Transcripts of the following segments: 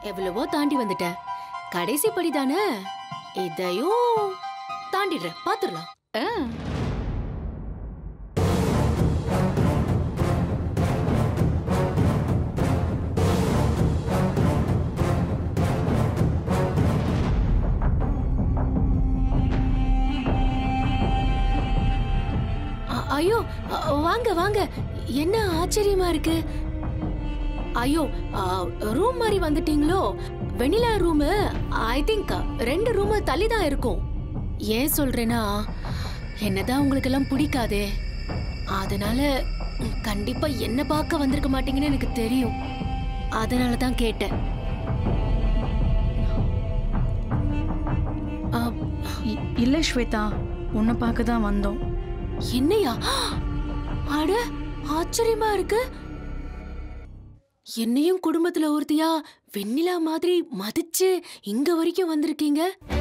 எவ்வளவோ தாண்டி வந்துட்டேன் கடைசி படி தானே இதையும் தாண்டிடுறேன் பாத்துடலாம் ஆ, அ- ஐயோ அ, வாங்க வாங்க என்ன ஆச்சரியமா இருக்கு ஐயோ ரூம் மாதிரி வந்துட்டீங்களோ வெனிலா ரூம் ஐ திங்க் ரெண்டு ரூம் தள்ளி தான் இருக்கும் ஏன் சொல்றேன்னா என்னதான் உங்களுக்கு எல்லாம் பிடிக்காதே அதனால ம், கண்டிப்பா என்ன பார்க்க வந்திருக்க மாட்டீங்கன்னு எனக்கு தெரியும் அதனால தான் கேட்டேன் அ, இ- இல்ல ஸ்வேதா உன்னை பார்க்க தான் வந்தோம் என்னையா அட ஆச்சரியமா இருக்கு என்னையும் குடும்பத்துல ஒருத்தியா வெண்ணிலா மாதிரி மதிச்சு இங்க வரைக்கும் வந்திருக்கீங்க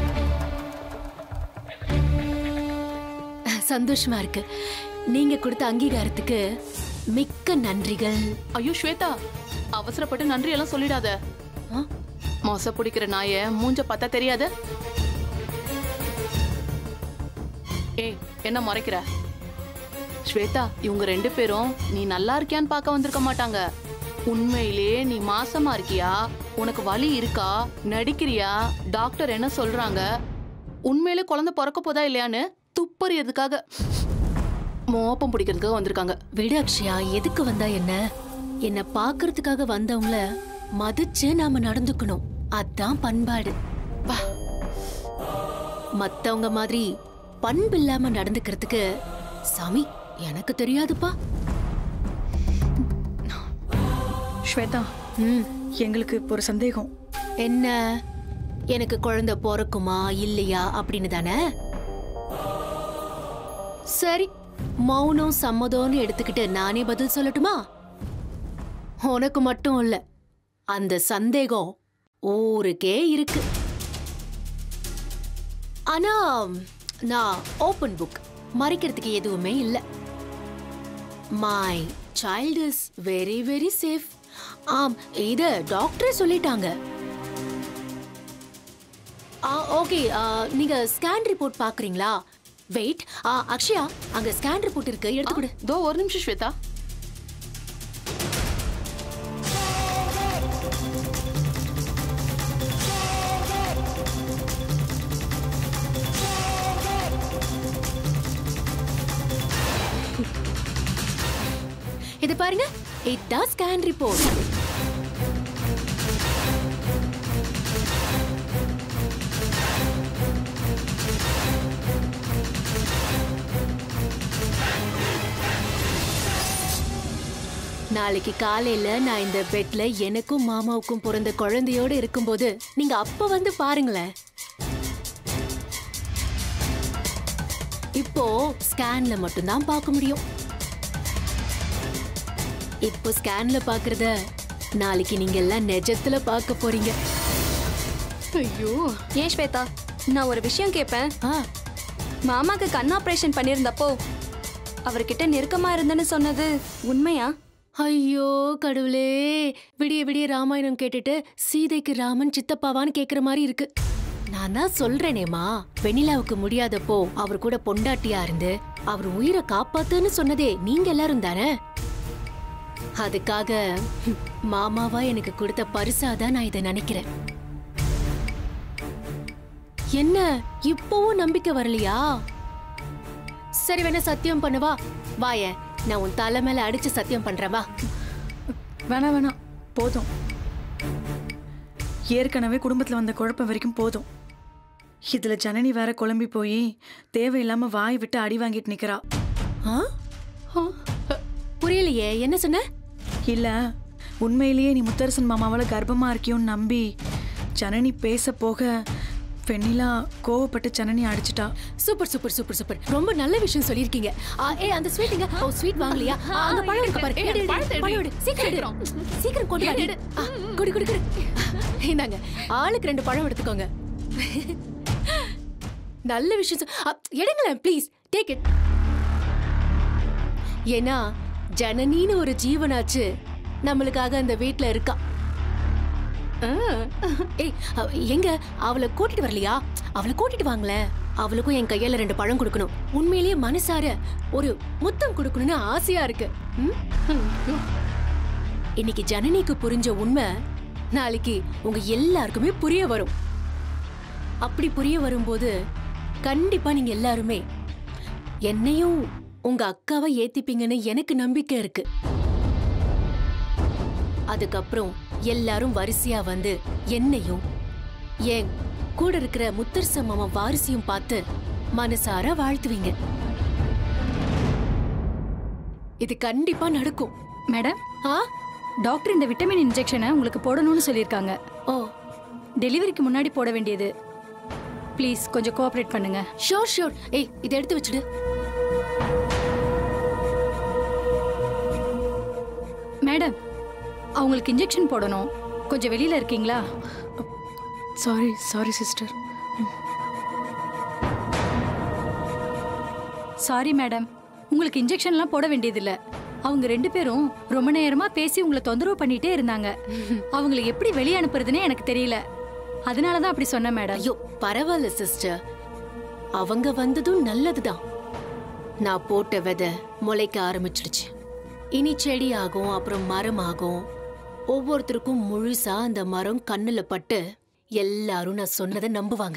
சந்தோஷமா இருக்கு நீங்க கொடுத்த அங்கீகாரத்துக்கு மிக்க நன்றிகள் ஐயோ ஸ்வேதா அவசரப்பட்டு நன்றி எல்லாம் சொல்லிடாத ஆ? மொச பிடிக்கிற நாய மூஞ்ச பார்த்தா தெரியாது ஏய் என்ன முறைக்கிற ஸ்வேதா இவங்க ரெண்டு பேரும் நீ நல்லா இருக்கியான்னு பார்க்க வந்திருக்க மாட்டாங்க உண்மையிலேயே நீ மாசமா இருக்கியா உனக்கு வலி இருக்கா நடிக்கிறியா டாக்டர் என்ன சொல்றாங்க உண்மையிலே குழந்தை பிறக்க போதா இல்லையான்னு துப்பறியதுக்காக மோப்பம் பிடிக்கிறதுக்காக வந்திருக்காங்க விடு அக்ஷயா எதுக்கு வந்தா என்ன என்ன பாக்குறதுக்காக வந்தவங்கள மதிச்சு நாம நடந்துக்கணும் அதான் பண்பாடு வா. மத்தவங்க மாதிரி பண்பு இல்லாம நடந்துக்கிறதுக்கு சாமி எனக்கு தெரியாதுப்பா ஸ்வேதா ம் எங்களுக்கு இப்போ ஒரு சந்தேகம் என்ன எனக்கு குழந்தை பிறக்குமா இல்லையா அப்படின்னு தானே சரி மௌனம் சம்மதம்னு எடுத்துக்கிட்டு நானே பதில் சொல்லட்டுமா உனக்கு மட்டும் இல்ல அந்த சந்தேகம் ஊருக்கே இருக்கு ஆனா நான் ஓபன் புக் மறைக்கிறதுக்கு எதுவுமே இல்ல my child is very very safe ஆம் இத டாக்டரே சொல்லிட்டாங்க ஓகே நீங்க ஸ்கேன் ரிப்போர்ட் பாக்குறீங்களா வெயிட் அக்ஷயா அங்க ஸ்கேன் ரிப்போர்ட் இருக்கு எடுத்து கொடு தோ ஒரு நிமிஷம் ஸ்வேதா இது பாருங்க இதுதான் ஸ்கேன் ரிப்போர்ட் நாளைக்கு காலையில நான் இந்த பெட்ல எனக்கும் மாமாவுக்கும் பிறந்த குழந்தையோட இருக்கும்போது நீங்க அப்ப வந்து பாருங்களேன் இப்போ ஸ்கேன்ல மட்டும்தான் பார்க்க முடியும் இப்போ ஸ்கேன்ல பாக்குறத நாளைக்கு நீங்க எல்லாம் நிஜத்துல பார்க்க போறீங்க ஐயோ ஏன் ஸ்வேதா நான் ஒரு விஷயம் கேட்பேன் ஆ மாமாக்கு கண் ஆபரேஷன் பண்ணியிருந்தப்போ அவர்கிட்ட நெருக்கமா இருந்தேன்னு சொன்னது உண்மையா ஐயோ கடவுளே விடிய விடிய ராமாயணம் கேட்டுட்டு சீதைக்கு ராமன் சித்தப்பாவான்னு கேக்குற மாதிரி இருக்கு நான் தான் சொல்றேனேமா வெண்ணிலாவுக்கு முடியாதப்போ அவர் கூட பொண்டாட்டியா இருந்து அவர் உயிரை காப்பாத்துன்னு சொன்னதே நீங்க எல்லாரும் தானே அதுக்காக ஹம், மாமாவா எனக்கு கொடுத்த பரிசாதான் நான் இதை நினைக்கிறேன் என்ன இப்பவும் நம்பிக்கை வரலையா சரி வேணா சத்தியம் பண்ணுவா வாயேன் நான் உன் தலை மேல அடிச்சு சத்தியம் பண்றேன் வா வேணாம் வேணாம் போதும் ஏற்கனவே குடும்பத்தில் வந்த குழப்பம் வரைக்கும் போதும் இதில் ஜனனி வேற குழம்பி போய் தேவையில்லாம வாய் விட்டு அடி வாங்கிட்டு நிக்கிறா ஆ? புரியலையே என்ன சொன்ன இல்ல உண்மையிலேயே நீ முத்தரசன் மாமாவால கர்ப்பமா இருக்கியோன்னு நம்பி ஜனனி பேச போக வெண்ணிலா கோவப்பட்டு ஜனனி அடிச்சிட்டா சூப்பர் சூப்பர் சூப்பர் சூப்பர் ரொம்ப நல்ல விஷயம் சொல்லியிருக்கீங்க ஆ, ஏ அந்த ஸ்வீட்டுங்க ஓ ஸ்வீட் வாங்கலையா ஆ, அங்க பழம் இருக்கு பாரு ஏய், எடு, எடு, பழத்தை எடு. பழம் எடு. சீக்கிரம் எடு. சீக்கிரம் கொண்டு வா எடு. ஆ, குடு குடு குடு இந்தாங்க ஆளுக்கு ரெண்டு பழம் எடுத்துக்கோங்க நல்ல விஷயம் சொ- ஆ, எடுங்களேன் ப்ளீஸ் டேக் இட் ஏன்னா ஜனனின்னு ஒரு ஜீவனாச்சு நம்மளுக்காக அந்த வீட்ல இருக்கா ஏய் அவ- எங்க அவளை கூட்டிட்டு வரலையா அவளை கூட்டிட்டு வாங்களேன் அவளுக்கும் என் கையால ரெண்டு பழம் கொடுக்கணும் உண்மையிலேயே மனசார ஒரு முத்தம் கொடுக்கணும்னு ஆசையா இருக்கு ம்? இன்னைக்கு ஜனனிக்கு புரிஞ்ச உண்மை நாளைக்கு உங்க எல்லாருக்குமே புரிய வரும் அப்படி புரிய வரும்போது கண்டிப்பா நீங்க எல்லாருமே என்னையும் உங்க அக்காவை ஏத்திப்பீங்கன்னு எனக்கு நம்பிக்கை இருக்கு அதுக்கப்புறம் எல்லாரும் வரிசையா வந்து என்னையும் என் கூட இருக்கிற முத்தரச மாமா வாரிசையும் பார்த்து மனசார வாழ்த்துவீங்க இது கண்டிப்பா நடக்கும் மேடம் ஆ டாக்டர் இந்த விட்டமின் இன்ஜெக்ஷனை உங்களுக்கு போடணும்னு சொல்லியிருக்காங்க ஓ டெலிவரிக்கு முன்னாடி போட வேண்டியது ப்ளீஸ் கொஞ்சம் கோஆப்ரேட் பண்ணுங்க ஷோர் ஷோர் ஏய் இதை எடுத்து வச்சுடு மேடம் அவங்களுக்கு இன்ஜெக்ஷன் போடணும் கொஞ்சம் வெளியில இருக்கீங்களா sorry sorry sister sorry madam உங்களுக்கு இன்ஜெக்ஷன்லாம் போட வேண்டியதில்ல அவங்க ரெண்டு பேரும் ரொம்ப நேரமா பேசி உங்களை தொந்தரவு பண்ணிட்டே இருந்தாங்க அவங்கள எப்படி வெளியே அனுப்புறதுனே எனக்கு தெரியல அதனால தான் அப்படி சொன்னேன் மேடம் ஐயோ பரவாயில்ல சிஸ்டர் அவங்க வந்ததும் நல்லதுதான் நான் போட்ட விதை முளைக்க ஆரம்பிச்சிடுச்சு இனி செடி ஆகும் அப்புறம் மரம் ஆகும் ஒவ்வொருத்தருக்கும் முழுசா அந்த மரம் கண்ணுல பட்டு எல்லாரும் நான் சொன்னதை நம்புவாங்க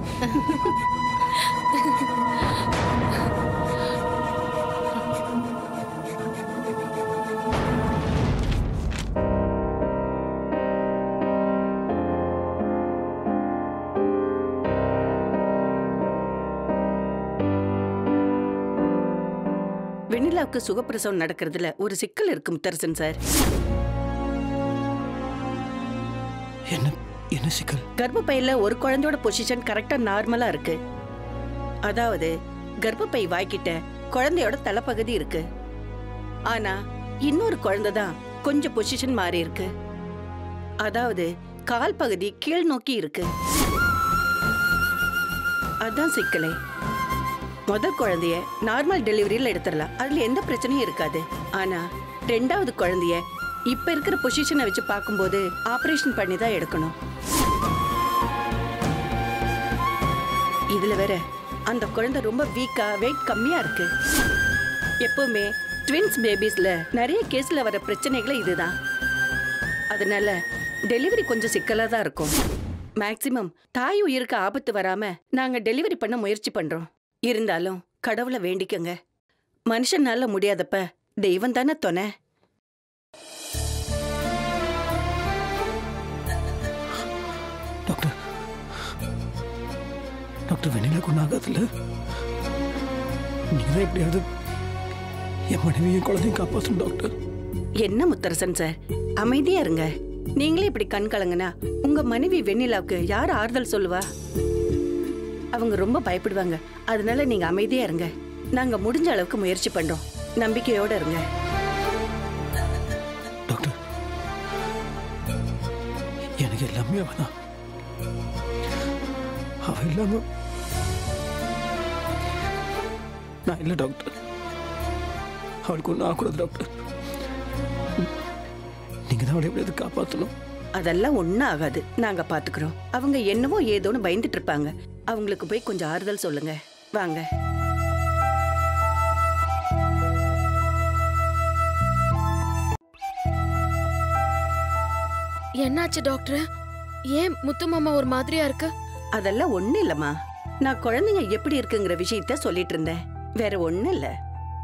வெண்ணிலாவுக்கு சுகப்பிரசவம் நடக்கிறதுல ஒரு சிக்கல் இருக்கு முத்தரசன் சார் என்ன என்ன சிக்கல் கர்ப்பப்பையில ஒரு குழந்தையோட பொசிஷன் கரெக்டா நார்மலா இருக்கு அதாவது கர்ப்பப்பை வாய்க்கிட்ட குழந்தையோட தலைப்பகுதி இருக்கு ஆனா இன்னொரு குழந்தை தான் கொஞ்சம் பொசிஷன் மாறி இருக்கு அதாவது கால் பகுதி கீழ் நோக்கி இருக்கு அதான் சிக்கலே முதல் குழந்தைய நார்மல் டெலிவரியில எடுத்துடலாம் அதுல எந்த பிரச்சனையும் இருக்காது ஆனா ரெண்டாவது குழந்தைய இப்ப இருக்கிற பொசிஷனை வச்சு பார்க்கும்போது ஆபரேஷன் பண்ணி தான் எடுக்கணும் இதுல வேற அந்த குழந்தை ரொம்ப வீக்கா வெயிட் கம்மியா இருக்கு எப்பவுமே ட்வின்ஸ் பேபிஸ்ல நிறைய கேஸ்ல வர பிரச்சனைகளே இதுதான் அதனால டெலிவரி கொஞ்சம் சிக்கலா தான் இருக்கும் மேக்சிமம் தாய் உயிருக்கு ஆபத்து வராம நாங்க டெலிவரி பண்ண முயற்சி பண்றோம் இருந்தாலும் கடவுளை வேண்டிக்கங்க மனுஷனால முடியாதப்ப தெய்வம் தானே துணை டாக்டர் டாக்டர் வெண்ணிலாக்கு ஒன்றும் ஆகாதுல்ல நீங்க தான் எப்படியாவது என் மனைவியும் குழந்தையும் காப்பாற்றணும் டாக்டர் என்ன முத்தரசன் சார் அமைதியா இருங்க நீங்களே இப்படி கண் கலங்குனா உங்க மனைவி வெண்ணிலாவுக்கு யார் ஆறுதல் சொல்லுவா அவங்க ரொம்ப பயப்படுவாங்க அதனால நீங்க அமைதியா இருங்க நாங்க முடிஞ்ச அளவுக்கு முயற்சி பண்றோம் நம்பிக்கையோட இருங்க டாக்டர் எனக்கு எல்லாமே அவதான் அவ இல்லாம நான் இல்லை டாக்டர் அவளுக்கு ஒன்றும் ஆகக்கூடாது டாக்டர் நீங்க தான் அவளை எப்படியாவது காப்பாற்றணும் அதெல்லாம் ஒண்ணும் ஆகாது நாங்க பாத்துக்கிறோம் அவங்க என்னவோ ஏதோன்னு பயந்துட்டு இருப்பாங்க அவங்களுக்கு போய் கொஞ்சம் ஆறுதல் சொல்லுங்க வாங்க என்னாச்சு டாக்டர் ஏன் முத்து மாமா ஒரு மாதிரியா இருக்கு அதெல்லாம் ஒண்ணும் இல்லம்மா நான் குழந்தைங்க எப்படி இருக்குங்கிற விஷயத்த சொல்லிட்டு இருந்தேன் வேற ஒண்ணும் இல்ல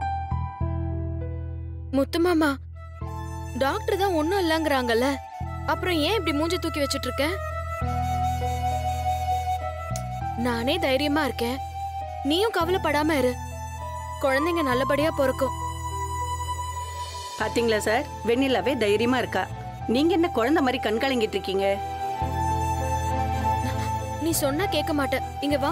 முத்து மாமா டாக்டர் தான் ஒண்ணும் இல்லங்கறாங்கல்ல அப்புறம் ஏன் இப்படி மூஞ்சி தூக்கி வச்சிட்டு இருக்க நானே தைரியமா இருக்கேன் நீயும் கவலைப்படாம இரு குழந்தைங்க நல்லபடியா பிறக்கும் பாத்தீங்களா சார் வெண்ணிலாவே தைரியமா இருக்கா நீங்க என்ன குழந்தை மாதிரி கண் கலங்கிட்டு இருக்கீங்க நீ சொன்னா கேட்க மாட்ட இங்க வா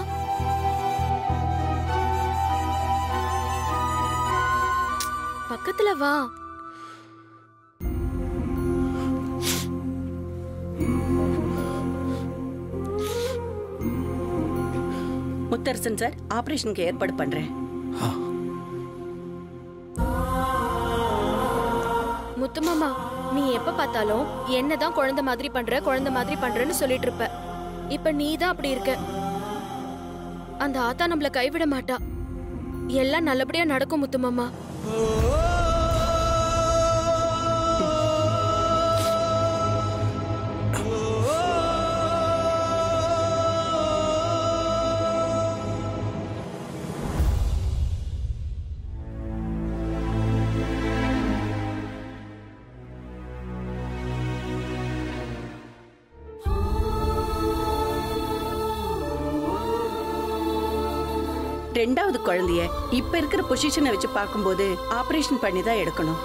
பக்கத்துல வா முத்தரசன் சார் ஆபரேஷனுக்கு ஏற்பாடு பண்றேன் முத்து மாமா நீ எப்ப பார்த்தாலும் என்னதான் குழந்தை மாதிரி பண்ற குழந்தை மாதிரி பண்றன்னு சொல்லிட்டு இருப்ப இப்ப நீ தான் அப்படி இருக்க அந்த ஆத்தா நம்மள கைவிட மாட்டா எல்லாம் நல்லபடியா நடக்கும் முத்துமாமா ரெண்டாவது குழந்தைய இப்ப இருக்கிற பொசிஷனை வச்சு பார்க்கும்போது ஆபரேஷன் பண்ணி தான் எடுக்கணும்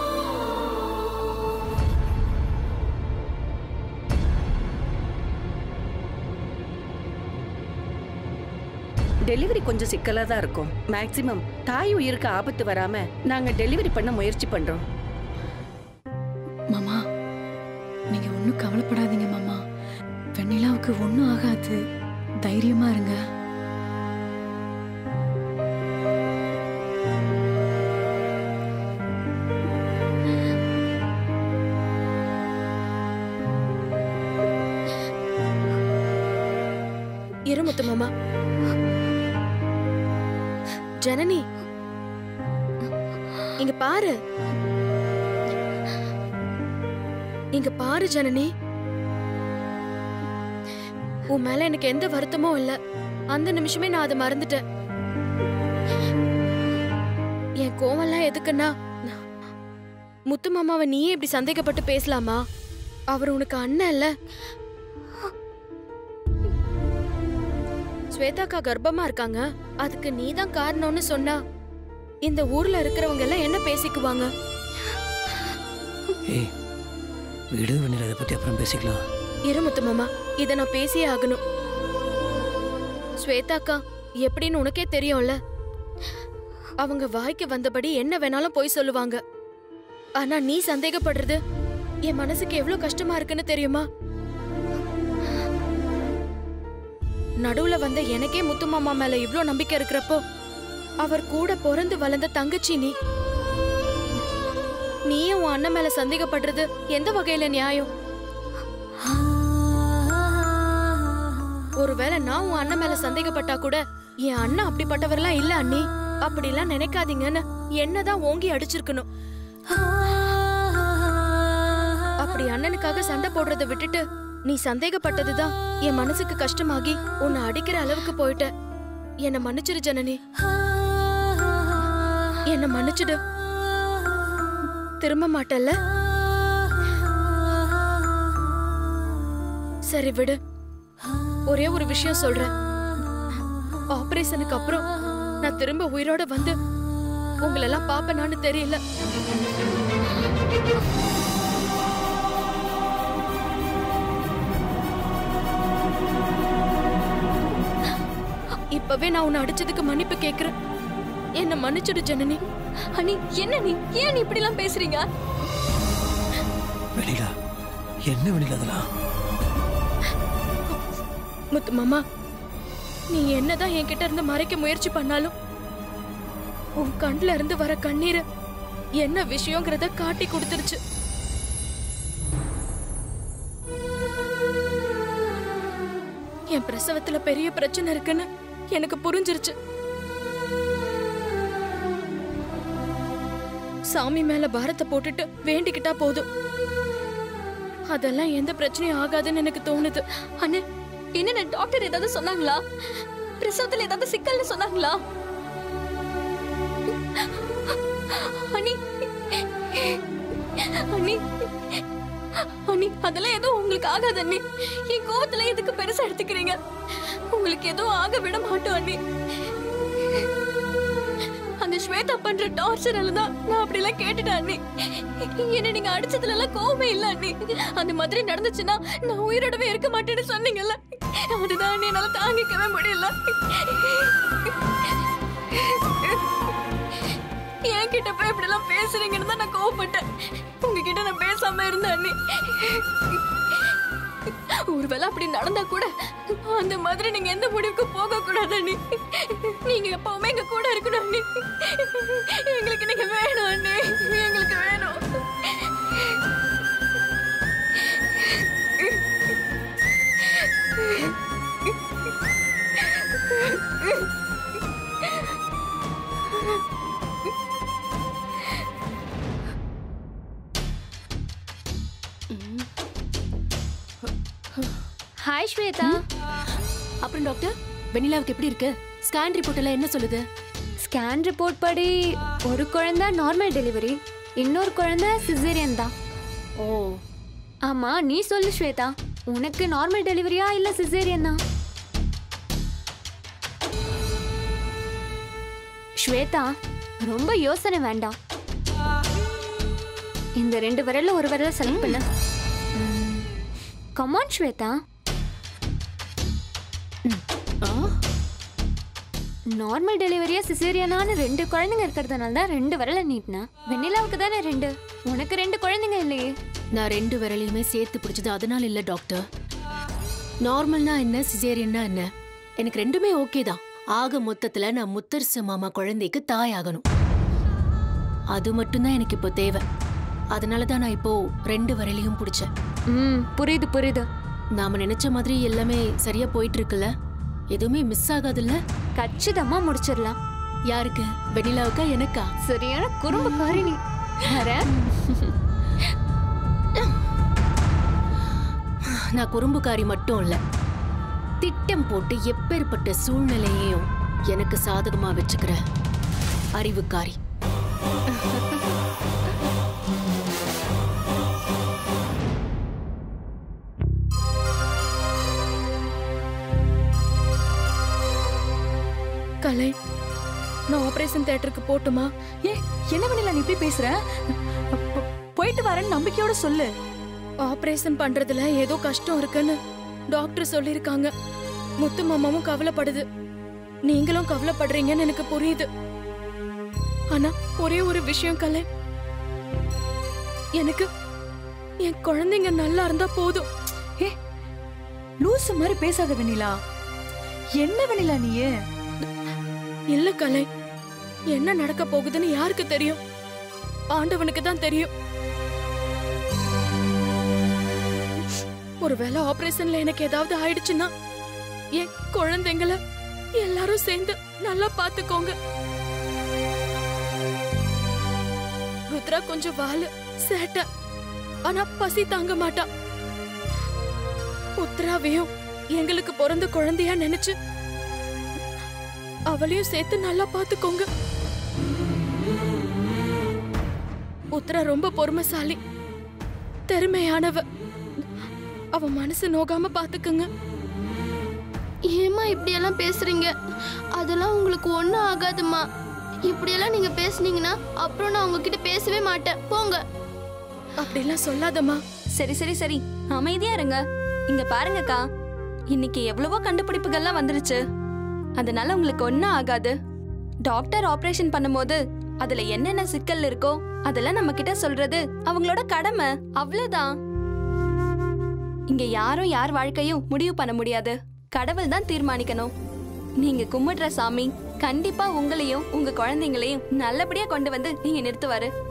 டெலிவரி கொஞ்சம் சிக்கலா தான் இருக்கும் மேக்சிமம் தாய் உயிருக்கு ஆபத்து வராம நாங்க டெலிவரி பண்ண முயற்சி பண்றோம் மாமா நீங்க ஒன்றும் கவலைப்படாதீங்க மாமா வெண்ணிலாவுக்கு ஒன்றும் ஆகாது தைரியமா இருங்க இரு முத்துமாமா ஜனனி இங்க பாரு இங்க பாரு ஜனனி உன் மேல எனக்கு எந்த வருத்தமும் இல்ல அந்த நிமிஷமே நான் அதை மறந்துட்டேன் என் கோவம்லாம் எதுக்குன்னா நான்- முத்து மாமாவை நீயே இப்படி சந்தேகப்பட்டு பேசலாமா அவர் உனக்கு அண்ணன் இல்ல ஸ்வேதாக்கா கர்ப்பமா இருக்காங்க அதுக்கு நீதான் காரணம்னு சொன்னா இந்த ஊர்ல இருக்கிறவங்க எல்லாம் என்ன பேசிக்குவாங்க ஏய் விடு வெண்ணிலா இதை பற்றி அப்புறம் பேசிக்கலாம் இரு முத்து மாமா இத நான் பேசியே ஆகணும் ஸ்வேதாக்கா எப்படின்னு உனக்கே தெரியும்ல அவங்க வாய்க்கு வந்தபடி என்ன வேணாலும் போய் சொல்லுவாங்க ஆனா நீ சந்தேகப்படுறது என் மனசுக்கு எவ்வளவு கஷ்டமா இருக்குன்னு தெரியுமா நடுவுல வந்த எனக்கே முத்து மாமா மேல இவ்ளோ நம்பிக்கை இருக்கிறப்போ அவர் கூட பிறந்து வளர்ந்த தங்கச்சி நீ நீயே உன் அண்ணன் மேல சந்தேகப்படுறது எந்த வகையில நியாயம் ஒருவேளை நான் உன் அண்ணன் மேல சந்தேகப்பட்டா கூட என் அண்ணன் அப்படிப்பட்டவர்லாம் இல்ல அண்ணி அப்படிலாம் நினைக்காதீங்கன்னு என்னதான் ஓங்கி அடிச்சிருக்கணும் அப்படி அண்ணனுக்காக சண்டை போடுறதை விட்டுட்டு நீ சந்தேகப்பட்டதுதான் என் மனசுக்கு கஷ்டமாகி உன்னை அடிக்கிற அளவுக்கு போயிட்ட என்ன மன்னிச்சிடு ஜனனி என்ன மன்னிச்சிடு திரும்ப மாட்டல்ல சரி விடு ஒரே ஒரு விஷயம் சொல்றேன் ஆபரேஷனுக்கு அப்புறம் நான் திரும்ப உயிரோட வந்து உங்களெல்லாம் பாப்பேனான்னு தெரியல இப்பவே நான் உன்னை அடிச்சதுக்கு மன்னிப்பு கேக்குறேன் என்ன மன்னிச்சிடு ஜனனி அனி என்ன நீ ஏன் நீ இப்படி எல்லாம் பேசுறீங்க வெண்ணிலா என்ன வெண்ணிலா அதெல்லாம் முத்து மாமா நீ என்னதான் என்கிட்ட இருந்து மறைக்க முயற்சி பண்ணாலும் உன் கண்ல இருந்து வர கண்ணீர் என்ன விஷயங்கிறத காட்டி கொடுத்துருச்சு என் பிரசவத்துல பெரிய பிரச்சனை இருக்குன்னு எனக்கு புரிஞ்சிருச்சு சாமி மேல பாரத்தை போட்டுட்டு வேண்டிக்கிட்டா போதும் அதெல்லாம் எந்த பிரச்சனையும் ஆகாதுன்னு எனக்கு தோணுது அண்ணே என்ன டாக்டர் ஏதாவது சொன்னாங்களா பிரசவத்துல ஏதாவது சிக்கல்னு சொன்னாங்களா அனி அனி அனி அதெல்லாம் எதுவும் உங்களுக்கு ஆகாது அண்ணி என் கோவத்துல எதுக்கு பெருசா எடுத்துக்கிறீங்க உங்களுக்கு எதுவும் ஆக விட மாட்டோம் அண்ணி அந்த ஸ்வேதா பண்ற டார்ச்சரால தான் நான் அப்படி எல்லாம் கேட்டுட்டேன் அண்ணி என்ன நீங்க அடிச்சதுல எல்லாம் கோவமே இல்ல அண்ணி அந்த மாதிரி நடந்துச்சுன்னா நான் உயிரோடவே இருக்க மாட்டேன்னு சொன்னீங்கல்ல அதுதான் அண்ணி என்னால தாங்கிக்கவே முடியல என்கிட்ட போய் இப்படி எல்லாம் பேசுறீங்கன்னு தான் நான் கோவப்பட்டேன் உங்ககிட்ட நான் பேசாம இருந்தேன் அண்ணி ஒருவேளை அப்படி நடந்தா கூட அந்த மாதிரி நீங்க எந்த முடிவுக்கு போக கூடாது அண்ணி நீங்க எப்பவுமே எங்க கூட இருக்கணும் அண்ணி எங்களுக்கு நீங்க வேணும் அண்ணி எங்களுக்கு வேணும் ஹாய் ஸ்வேதா அப்புறம் டாக்டர் வெண்ணிலாவுக்கு எப்படி இருக்கு ஸ்கேன் ரிப்போர்ட் எல்லாம் என்ன சொல்லுது ஸ்கேன் ரிப்போர்ட் படி ஒரு குழந்தை நார்மல் டெலிவரி இன்னொரு குழந்தை சிசேரியன் தான் ஓ ஆமா நீ சொல்லு ஸ்வேதா உனக்கு நார்மல் டெலிவரியா இல்ல சிசேரியன் தான் ஸ்வேதா ரொம்ப யோசனை வேண்டாம் இந்த ரெண்டு விரல்ல ஒரு விரல செலக்ட் பண்ண கமான் ஸ்வேதா நார்மல் டெலிவரியா சிசேரியனான ரெண்டு குழந்தைங்க இருக்கிறதுனால தான் ரெண்டு விரல நீட்டினேன் வெண்ணிலாவுக்கு தானே ரெண்டு உனக்கு ரெண்டு குழந்தைங்க இல்லையே நான் ரெண்டு விரலையுமே சேர்த்து பிடிச்சது அதனால இல்ல டாக்டர் நார்மல்னா என்ன சிசேரியன்னா என்ன எனக்கு ரெண்டுமே ஓகே தான் ஆக மொத்தத்துல நான் முத்தரசு மாமா குழந்தைக்கு தாயாகணும் அது மட்டும்தான் எனக்கு இப்போ தேவை அதனால தான் நான் இப்போ ரெண்டு விரலையும் பிடிச்சேன் ம் புரியுது புரியுது நாம நினைச்ச மாதிரி எல்லாமே சரியா போயிட்டு இருக்குல்ல எதுவுமே மிஸ் ஆகாதுல்ல கச்சிதமா முடிச்சிடலாம் யாருக்கு வெண்ணிலாவுக்கா எனக்கா சரியான குறும்பு காரிணி வரேன் நான் குறும்புக்காரி மட்டும் இல்ல திட்டம் போட்டு எப்பேற்பட்ட சூழ்நிலையையும் எனக்கு சாதகமா வச்சுக்கிற அறிவுக்காரி கலை நான் ஆபரேஷன் தியேட்டருக்கு போட்டுமா ஏ என்ன வெண்ணிலா நீ இப்படி பேசுற போ- போயிட்டு வரேன்னு நம்பிக்கையோட சொல்லு ஆபரேஷன் பண்றதுல ஏதோ கஷ்டம் இருக்குன்னு டாக்டர் சொல்லிருக்காங்க முத்து மாமாவும் கவலைப்படுது நீங்களும் கவலைப்படுறீங்கன்னு எனக்கு புரியுது ஆனா ஒரே ஒரு விஷயம் கலை எனக்கு என் குழந்தைங்க நல்லா இருந்தா போதும் ஏ லூசு மாதிரி பேசாத வெண்ணிலா என்ன வெண்ணிலா நீயே இல்ல கலை என்ன நடக்க போகுதுன்னு யாருக்கு தெரியும் ஆண்டவனுக்கு தான் தெரியும் ஒருவேளை ஆபரேஷன்ல எனக்கு ஏதாவது ஆயிடுச்சுன்னா என் குழந்தைங்கள எல்லாரும் சேர்ந்து நல்லா பாத்துக்கோங்க ருத்ரா கொஞ்சம் வாலு சேட்டை ஆனா பசி தாங்க மாட்டா உத்ராவையும் எங்களுக்கு பிறந்த குழந்தையா நினைச்சு அவளையும் சேர்த்து நல்லா பாத்துக்கோங்க உத்ரா ரொம்ப பொறுமைசாலி திறமையானவ அவ மனசு நோகாம பாத்துக்குங்க ஏமா இப்படியெல்லாம் பேசுறீங்க அதெல்லாம் உங்களுக்கு ஒன்றும் ஆகாதும்மா இப்படியெல்லாம் நீங்க பேசுனீங்கன்னா அப்புறம் நான் உங்ககிட்ட பேசவே மாட்டேன் போங்க அப்படிலாம் சொல்லாதம்மா சரி சரி சரி அமைதியா இருங்க இங்க பாருங்கக்கா இன்னைக்கு எவ்வளவோ கண்டுபிடிப்புகள்லாம் வந்துருச்சு அதனால உங்களுக்கு ஒன்றும் ஆகாது டாக்டர் ஆபரேஷன் பண்ணும்போது அதுல என்னென்ன சிக்கல் இருக்கோ அதெல்லாம் நம்ம கிட்ட சொல்றது அவங்களோட கடமை அவ்வளவுதான் இங்க யாரும் யார் வாழ்க்கையும் முடிவு பண்ண முடியாது கடவுள் தான் தீர்மானிக்கணும் நீங்க கும்பிடுற சாமி கண்டிப்பா உங்களையும் உங்க குழந்தைங்களையும் நல்லபடியா கொண்டு வந்து நீங்க நிறுத்துவாரு